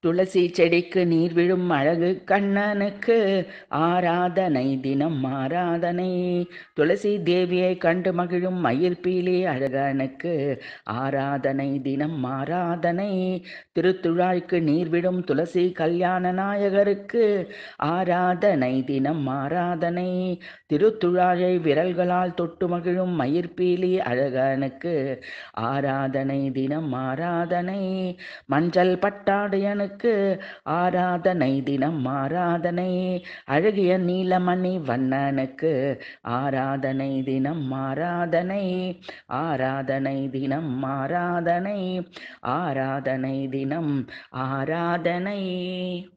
துளசி செடிக்கு நீர் விழும் அழகு கண்ணனுக்கு ஆராதனை தினம் ஆராதனை துளசி தேவியை கண்டு மகிழும் மயில் பீலி அழகனுக்கு ஆராதனை தினம் ஆராதனை திருத்துழாய்க்கு நீர் விடும் துளசி கல்யாண நாயகருக்கு ஆராதனை தினம் ஆராதனை திருத்துழாயை விரல்களால் தொட்டு மகிழும் மயிர்பீலி அழகனுக்கு ஆராதனை தினம் ஆராதனை மஞ்சள் பட்டாடையனுக்கு ஆராதனை தினம் ஆராதனை அழகிய நீலமணி வண்ணனுக்கு ஆராதனை தினம் ஆராதனை ஆராதனை தினம் ஆராதனை ஆராதனை தினம் ஆராதனை